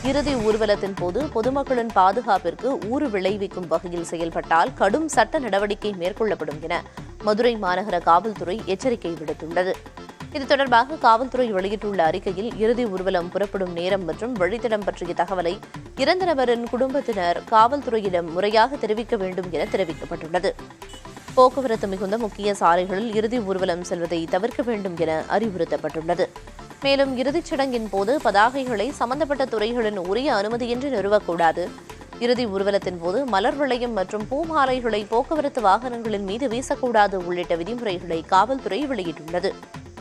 இறுதி ஊர்வலத்தின் போது பொதுமக்களின் பாதுகாப்பிற்கு ஊறு விளைவிக்கும் வகையில் செயல்பட்டால் கடும் சட்ட நடவடிக்கை மேற்கொள்ளப்படும் என மதுரை மாநகர காவல்துறை எச்சரிக்கை விடுத்துள்ளது இது தொடர்பாக காவல்துறை வெளியிட்டுள்ள அறிக்கையில் இறுதி ஊர்வலம் புறப்படும் நேரம் மற்றும் வழித்தடம் பற்றிய தகவலை இறந்த நபரின் குடும்பத்தினர் காவல்துறையிடம் முறையாக தெரிவிக்க வேண்டும் என தெரிவிக்கப்பட்டுள்ளது போக்குவரத்து மிகுந்த முக்கிய சாலைகளில் இறுதி ஊர்வலம் செல்வதை தவிர்க்க வேண்டும் என அறிவுறுத்தப்பட்டுள்ளது மேலும் இறுதிச் சடங்கின் போது பதாகைகளை சம்பந்தப்பட்ட துறைகளின் உரிய அனுமதியின்றி நிறுவக்கூடாது இறுதி ஊர்வலத்தின் போது மலர் வளையம் மற்றும் பூமாலைகளை போக்குவரத்து வாகனங்களின் மீது வீசக்கூடாது உள்ளிட்ட விதிமுறைகளை காவல்துறை வெளியிட்டுள்ளது